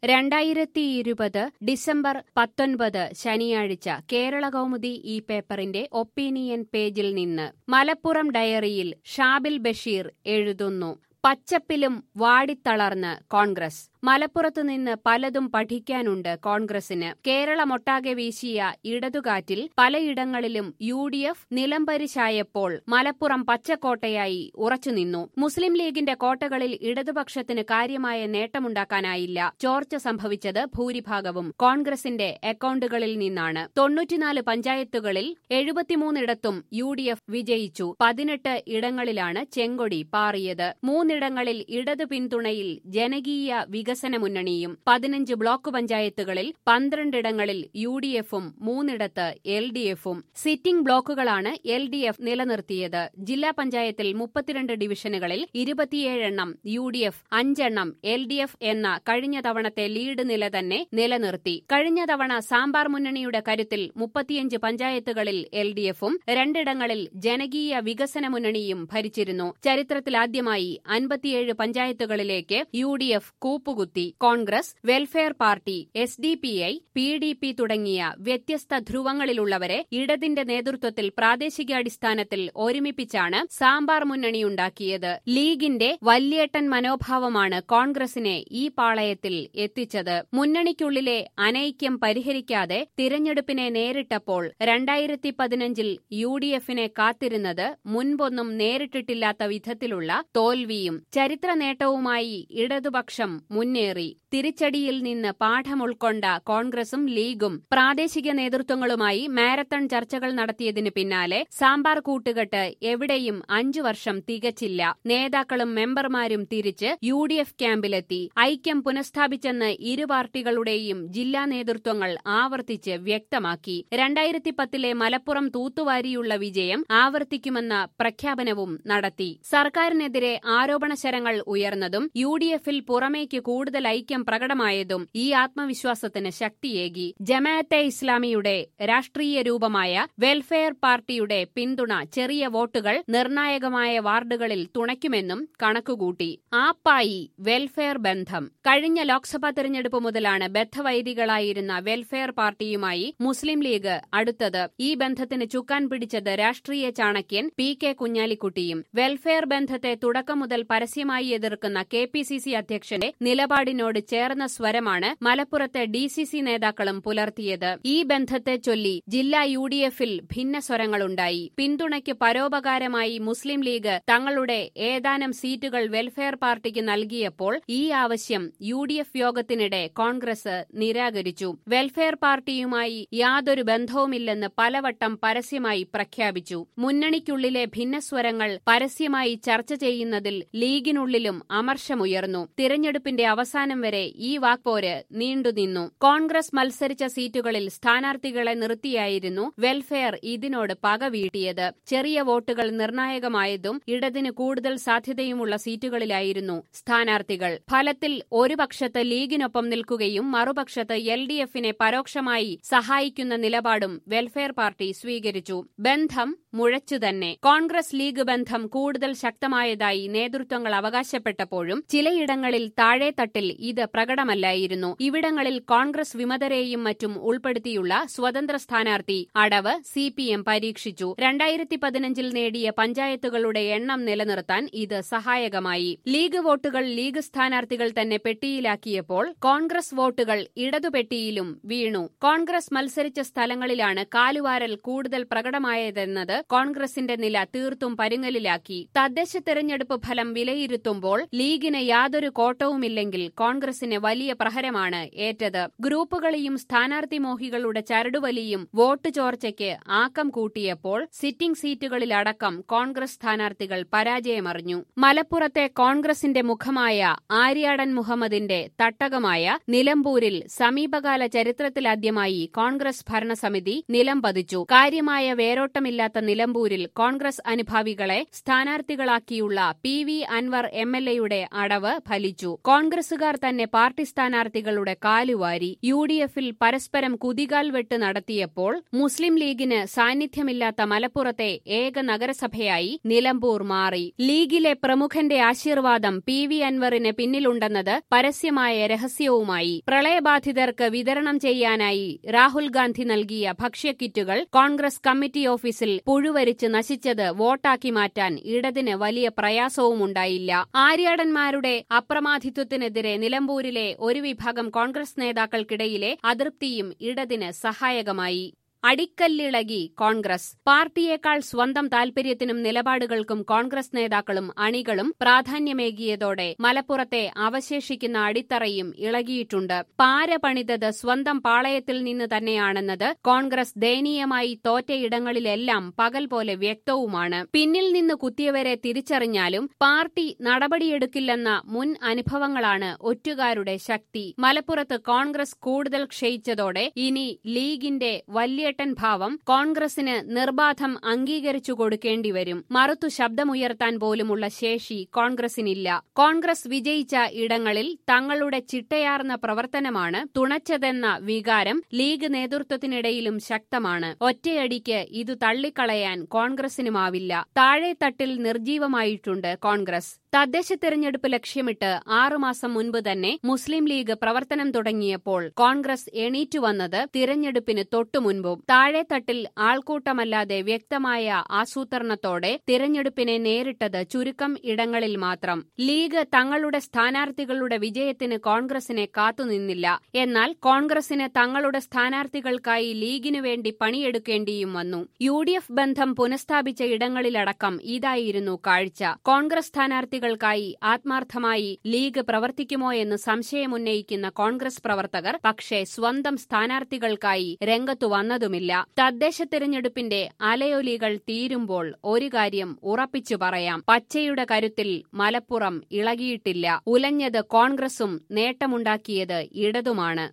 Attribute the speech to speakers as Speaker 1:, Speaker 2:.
Speaker 1: രണ്ടായിരത്തി ഇരുപത് ഡിസംബർ പത്തൊൻപത് ശനിയാഴ്ച കേരള കൗമുദി ഈ പേപ്പറിന്റെ ഒപ്പീനിയൻ പേജിൽ നിന്ന് മലപ്പുറം ഡയറിയിൽ ഷാബിൽ ബഷീർ എഴുതുന്നു പച്ചപ്പിലും വാടിത്തളർന്ന് കോൺഗ്രസ് മലപ്പുറത്തുനിന്ന് പലതും പഠിക്കാനുണ്ട് കോൺഗ്രസിന് കേരളമൊട്ടാകെ വീശിയ ഇടതുകാറ്റിൽ പലയിടങ്ങളിലും യു ഡി എഫ് നിലംപരിശായപ്പോൾ മലപ്പുറം പച്ചക്കോട്ടയായി ഉറച്ചുനിന്നു മുസ്ലിം ലീഗിന്റെ കോട്ടകളിൽ ഇടതുപക്ഷത്തിന് കാര്യമായ നേട്ടമുണ്ടാക്കാനായില്ല ചോർച്ച സംഭവിച്ചത് ഭൂരിഭാഗവും കോൺഗ്രസിന്റെ അക്കൌണ്ടുകളിൽ നിന്നാണ് തൊണ്ണൂറ്റിനാല് പഞ്ചായത്തുകളിൽ എഴുപത്തിമൂന്നിടത്തും യു ഡി എഫ് വിജയിച്ചു പതിനെട്ട് ഇടങ്ങളിലാണ് ചെങ്കൊടി പാറിയത് മൂന്നിടങ്ങളിൽ ഇടതു പിന്തുണയിൽ ജനകീയ വികസന മുന്നണിയും പതിനഞ്ച് ബ്ലോക്ക് പഞ്ചായത്തുകളിൽ പന്ത്രണ്ടിടങ്ങളിൽ യു ഡി എഫും മൂന്നിടത്ത് എൽ ഡി എഫും സിറ്റിംഗ് ബ്ലോക്കുകളാണ് എൽ ഡി എഫ് നിലനിർത്തിയത് ജില്ലാ പഞ്ചായത്തിൽ മുപ്പത്തിരണ്ട് ഡിവിഷനുകളിൽ ഇരുപത്തിയേഴെണ്ണം യു ഡി എഫ് അഞ്ചെണ്ണം എൽ ഡി എഫ് എന്ന കഴിഞ്ഞ തവണത്തെ ലീഡ് നില തന്നെ നിലനിർത്തി കഴിഞ്ഞ തവണ സാമ്പാർ മുന്നണിയുടെ കരുത്തിൽ മുപ്പത്തിയഞ്ച് പഞ്ചായത്തുകളിൽ എൽ ഡി എഫും രണ്ടിടങ്ങളിൽ ജനകീയ വികസന മുന്നണിയും ഭരിച്ചിരുന്നു ചരിത്രത്തിലാദ്യമായി അൻപത്തിയേഴ് പഞ്ചായത്തുകളിലേക്ക് യു ഡി എഫ് കൂപ്പുകുത്തി Congress Welfare Party S D P I P D P തുടങ്ങിയ വ്യത്യസ്ത ധ്രുവങ്ങളിലുള്ളവരെ ഇടതിന്റെ നേതൃത്വത്തിൽ പ്രാദേശികാടിസ്ഥാനത്തിൽ ഒരുമിപ്പിച്ചാണ് സാമ്പാർ മുന്നണിയുണ്ടാക്കിയത് ലീഗിന്റെ വല്യേട്ടൻ മനോഭാവമാണ് കോൺഗ്രസിനെ ഈ പാളയത്തിൽ എത്തിച്ചത് മുന്നണിക്കുള്ളിലെ അനൈക്യം പരിഹരിക്കാതെ തിരഞ്ഞെടുപ്പിനെ നേരിട്ടപ്പോൾ രണ്ടായിരത്തി പതിനഞ്ചിൽ യു ഡി എഫിനെ കാത്തിരുന്നത് മുൻപൊന്നും നേരിട്ടിട്ടില്ലാത്ത വിധത്തിലുള്ള തോൽവിയും ചരിത്ര നേട്ടവുമായി ഇടതുപക്ഷം മുന്നേറി തിരിച്ചടിയിൽ നിന്ന് പാഠം ഉൾക്കൊണ്ട കോൺഗ്രസും ലീഗും പ്രാദേശിക നേതൃത്വങ്ങളുമായി മാരത്തൺ ചർച്ചകൾ നടത്തിയതിന് പിന്നാലെ സാമ്പാർ കൂട്ടുകെട്ട് എവിടെയും അഞ്ചു വർഷം തികച്ചില്ല നേതാക്കളും മെമ്പർമാരും തിരിച്ച് യു ഡി എഫ് ക്യാമ്പിലെത്തി ഐക്യം പുനഃസ്ഥാപിച്ചെന്ന് ഇരു പാർട്ടികളുടെയും ജില്ലാ നേതൃത്വങ്ങൾ ആവർത്തിച്ച് വ്യക്തമാക്കി രണ്ടായിരത്തി പത്തിലെ മലപ്പുറം തൂത്തുവാരിയുള്ള വിജയം ആവർത്തിക്കുമെന്ന പ്രഖ്യാപനവും നടത്തി സർക്കാരിനെതിരെ ആരോപണശരങ്ങൾ ഉയർന്നതും യു ഡി എഫിൽ പുറമേക്ക് കൂടുതൽ ഐക്യം പ്രകടമായതും ഈ ആത്മവിശ്വാസത്തിന് ശക്തിയേകി ജമാഅത്തെ ഇസ്ലാമിയുടെ രാഷ്ട്രീയ രൂപമായ വെൽഫെയർ പാർട്ടിയുടെ പിന്തുണ ചെറിയ വോട്ടുകൾ നിർണായകമായ വാർഡുകളിൽ തുണയ്ക്കുമെന്നും കണക്കുകൂട്ടി ആപ്പായി വെൽഫെയർ ബന്ധം കഴിഞ്ഞ ലോക്സഭാ തെരഞ്ഞെടുപ്പ് മുതലാണ് ബദ്ധവൈരികളായിരുന്ന വെൽഫെയർ പാർട്ടിയുമായി മുസ്ലിം ലീഗ് അടുത്തത് ഈ ബന്ധത്തിന് ചുക്കാൻ പിടിച്ചത് രാഷ്ട്രീയ ചാണക്യൻ പി കെ കുഞ്ഞാലിക്കുട്ടിയും വെൽഫെയർ ബന്ധത്തെ തുടക്കം മുതൽ പരസ്യമായി എതിർക്കുന്ന കെ പി സി സി അധ്യക്ഷന്റെ നിലപാടിനോട് ചേർന്ന സ്വരമാണ് മലപ്പുറത്തെ ഡി സി സി നേതാക്കളും പുലർത്തിയത് ഈ ബന്ധത്തെ ചൊല്ലി ജില്ലാ യു ഡി എഫിൽ ഭിന്ന സ്വരങ്ങളുണ്ടായി പിന്തുണയ്ക്ക് പരോപകാരമായി മുസ്ലിം ലീഗ് തങ്ങളുടെ ഏതാനും സീറ്റുകൾ വെൽഫെയർ പാർട്ടിക്ക് നൽകിയപ്പോൾ ഈ ആവശ്യം യു ഡി എഫ് യോഗത്തിനിടെ കോൺഗ്രസ് നിരാകരിച്ചു വെൽഫെയർ പാർട്ടിയുമായി യാതൊരു ബന്ധവുമില്ലെന്ന് പലവട്ടം പരസ്യമായി പ്രഖ്യാപിച്ചു മുന്നണിക്കുള്ളിലെ ഭിന്നസ്വരങ്ങൾ പരസ്യമായി ചർച്ച ചെയ്യുന്നതിൽ ലീഗിനുള്ളിലും അമർഷമുയർന്നു തിരഞ്ഞെടുപ്പിന്റെ അവസാനം വരെ ഈ വാക്പോര് നീണ്ടുനിന്നു കോൺഗ്രസ് മത്സരിച്ച സീറ്റുകളിൽ സ്ഥാനാർത്ഥികളെ നിർത്തിയായിരുന്നു വെൽഫെയർ ഇതിനോട് പക വീട്ടിയത് ചെറിയ വോട്ടുകൾ നിർണായകമായതും ഇടതിന് കൂടുതൽ സാധ്യതയുമുള്ള സീറ്റുകളിലായിരുന്നു സ്ഥാനാർത്ഥികൾ ഫലത്തിൽ ഒരു പക്ഷത്ത് ലീഗിനൊപ്പം നിൽക്കുകയും മറുപക്ഷത്ത് എൽ ഡി എഫിനെ പരോക്ഷമായി സഹായിക്കുന്ന നിലപാടും വെൽഫെയർ പാർട്ടി സ്വീകരിച്ചു ബന്ധം മുഴച്ചുതന്നെ കോൺഗ്രസ് ലീഗ് ബന്ധം കൂടുതൽ ശക്തമായതായി നേതൃത്വങ്ങൾ അവകാശപ്പെട്ടപ്പോഴും ചിലയിടങ്ങളിൽ താഴെത്തട്ടിൽ ഇത് പ്രകടമല്ലായിരുന്നു ഇവിടങ്ങളിൽ കോൺഗ്രസ് വിമതരെയും മറ്റും ഉൾപ്പെടുത്തിയുള്ള സ്വതന്ത്ര സ്ഥാനാർത്ഥി അടവ് സി പി എം പരീക്ഷിച്ചു രണ്ടായിരത്തി പതിനഞ്ചിൽ നേടിയ പഞ്ചായത്തുകളുടെ എണ്ണം നിലനിർത്താൻ ഇത് സഹായകമായി ലീഗ് വോട്ടുകൾ ലീഗ് സ്ഥാനാർത്ഥികൾ തന്നെ പെട്ടിയിലാക്കിയപ്പോൾ കോൺഗ്രസ് വോട്ടുകൾ ഇടതുപെട്ടിയിലും വീണു കോൺഗ്രസ് മത്സരിച്ച സ്ഥലങ്ങളിലാണ് കാലുവാരൽ കൂടുതൽ പ്രകടമായതെന്നത് കോൺഗ്രസിന്റെ നില തീർത്തും പരുങ്ങലിലാക്കി തദ്ദേശ തെരഞ്ഞെടുപ്പ് ഫലം വിലയിരുത്തുമ്പോൾ ലീഗിന് യാതൊരു കോട്ടവുമില്ലെങ്കിൽ കോൺഗ്രസിന് വലിയ പ്രഹരമാണ് ഏറ്റത് ഗ്രൂപ്പുകളെയും സ്ഥാനാർത്ഥി മോഹികളുടെ ചരടുവലിയും വോട്ട് ചോർച്ചയ്ക്ക് ആക്കം കൂട്ടിയപ്പോൾ സിറ്റിംഗ് സീറ്റുകളിലടക്കം കോൺഗ്രസ് സ്ഥാനാർത്ഥികൾ പരാജയമറിഞ്ഞു മലപ്പുറത്തെ കോൺഗ്രസിന്റെ മുഖമായ ആര്യാടൻ മുഹമ്മദിന്റെ തട്ടകമായ നിലമ്പൂരിൽ സമീപകാല ചരിത്രത്തിലാദ്യമായി കോൺഗ്രസ് ഭരണസമിതി നിലം പതിച്ചു കാര്യമായ വേരോട്ടമില്ലാത്ത നിലമ്പൂരിൽ കോൺഗ്രസ് അനുഭാവികളെ സ്ഥാനാർത്ഥികളാക്കിയുള്ള P V Anvar M L എയുടെ അടവ് ഫലിച്ചു കോൺഗ്രസുകാർ തന്നെ പാർട്ടി സ്ഥാനാർത്ഥികളുടെ കാലുവാരി യു ഡി എഫിൽ പരസ്പരം കുതികാൽ വെട്ട് നടത്തിയപ്പോൾ മുസ്ലിം ലീഗിന് സാന്നിധ്യമില്ലാത്ത മലപ്പുറത്തെ ഏക നഗരസഭയായി നിലമ്പൂർ മാറി ലീഗിലെ പ്രമുഖന്റെ ആശീർവാദം പി വി അൻവറിന് പിന്നിലുണ്ടെന്നത് പരസ്യമായ രഹസ്യവുമായി പ്രളയബാധിതർക്ക് വിതരണം ചെയ്യാനായി രാഹുൽ ഗാന്ധി നൽകിയ ഭക്ഷ്യക്കിറ്റുകൾ കോൺഗ്രസ് കമ്മിറ്റി ഓഫീസിൽ പുഴുവരിച്ച് നശിച്ചത് വോട്ടാക്കി മാറ്റാൻ ഇടതിന് വലിയ പ്രയാസവുമുണ്ടായില്ല ആര്യാടന്മാരുടെ അപ്രമാദിത്വത്തിനെതിരെ നിലമ്പൂരിലെ ഒരു വിഭാഗം കോൺഗ്രസ് നേതാക്കൾക്കിടയിലെ അതൃപ്തിയും ഇടതിന് സഹായകമായി അടിക്കല്ലിളകി കോൺഗ്രസ് പാർട്ടിയേക്കാൾ സ്വന്തം താൽപര്യത്തിനും നിലപാടുകൾക്കും കോൺഗ്രസ് നേതാക്കളും അണികളും പ്രാധാന്യമേകിയതോടെ മലപ്പുറത്തെ അവശേഷിക്കുന്ന അടിത്തറയും ഇളകിയിട്ടുണ്ട് പാര പണിതത് സ്വന്തം പാളയത്തിൽ നിന്ന് തന്നെയാണെന്നത് കോൺഗ്രസ് ദയനീയമായി തോറ്റയിടങ്ങളിലെല്ലാം പകൽ പോലെ വ്യക്തവുമാണ് പിന്നിൽ നിന്ന് കുത്തിയവരെ തിരിച്ചറിഞ്ഞാലും പാർട്ടി നടപടിയെടുക്കില്ലെന്ന മുൻ അനുഭവങ്ങളാണ് ഒറ്റുകാരുടെ ശക്തി മലപ്പുറത്ത് കോൺഗ്രസ് കൂടുതൽ ക്ഷയിച്ചതോടെ ഇനി ലീഗിന്റെ വലിയ വല്യേട്ടൻ ഭാവം കോൺഗ്രസിന് നിർബാധം അംഗീകരിച്ചു കൊടുക്കേണ്ടിവരും മറുത്തു ശബ്ദമുയർത്താൻ പോലുമുള്ള ശേഷി കോൺഗ്രസിനില്ല കോൺഗ്രസ് വിജയിച്ച ഇടങ്ങളിൽ തങ്ങളുടെ ചിട്ടയാർന്ന പ്രവർത്തനമാണ് തുണച്ചതെന്ന വികാരം ലീഗ് നേതൃത്വത്തിനിടയിലും ശക്തമാണ് ഒറ്റയടിക്ക് ഇത് തള്ളിക്കളയാൻ കോൺഗ്രസിനുമാവില്ല താഴെത്തട്ടിൽ നിർജീവമായിട്ടുണ്ട് കോൺഗ്രസ് തദ്ദേശ തെരഞ്ഞെടുപ്പ് ലക്ഷ്യമിട്ട് ആറുമാസം മുൻപ് തന്നെ മുസ്ലിം ലീഗ് പ്രവർത്തനം തുടങ്ങിയപ്പോൾ കോൺഗ്രസ് എണീറ്റുവന്നത് തിരഞ്ഞെടുപ്പിന് തൊട്ടുമുൻപും താഴെത്തട്ടിൽ ആൾക്കൂട്ടമല്ലാതെ വ്യക്തമായ ആസൂത്രണത്തോടെ തിരഞ്ഞെടുപ്പിനെ നേരിട്ടത് ചുരുക്കം ഇടങ്ങളിൽ മാത്രം ലീഗ് തങ്ങളുടെ സ്ഥാനാർത്ഥികളുടെ വിജയത്തിന് കോൺഗ്രസിനെ കാത്തുനിന്നില്ല എന്നാൽ കോൺഗ്രസിന് തങ്ങളുടെ സ്ഥാനാർത്ഥികൾക്കായി ലീഗിനു വേണ്ടി പണിയെടുക്കേണ്ടിയും വന്നു യു ഡി എഫ് ബന്ധം പുനഃസ്ഥാപിച്ച ഇടങ്ങളിലടക്കം ഇതായിരുന്നു കാഴ്ച കോൺഗ്രസ് സ്ഥാനാർത്ഥികൾക്കായി ആത്മാർത്ഥമായി ലീഗ് പ്രവർത്തിക്കുമോ എന്ന് സംശയമുന്നയിക്കുന്ന കോൺഗ്രസ് പ്രവർത്തകർ പക്ഷേ സ്വന്തം സ്ഥാനാർത്ഥികൾക്കായി രംഗത്തു വന്നതുമില്ല തദ്ദേശ തിരഞ്ഞെടുപ്പിന്റെ അലയൊലികൾ തീരുമ്പോൾ ഒരു കാര്യം ഉറപ്പിച്ചു പറയാം പച്ചയുടെ കരുത്തിൽ മലപ്പുറം ഇളകിയിട്ടില്ല ഉലഞ്ഞത് കോൺഗ്രസും നേട്ടമുണ്ടാക്കിയത് ഇടതുമാണ്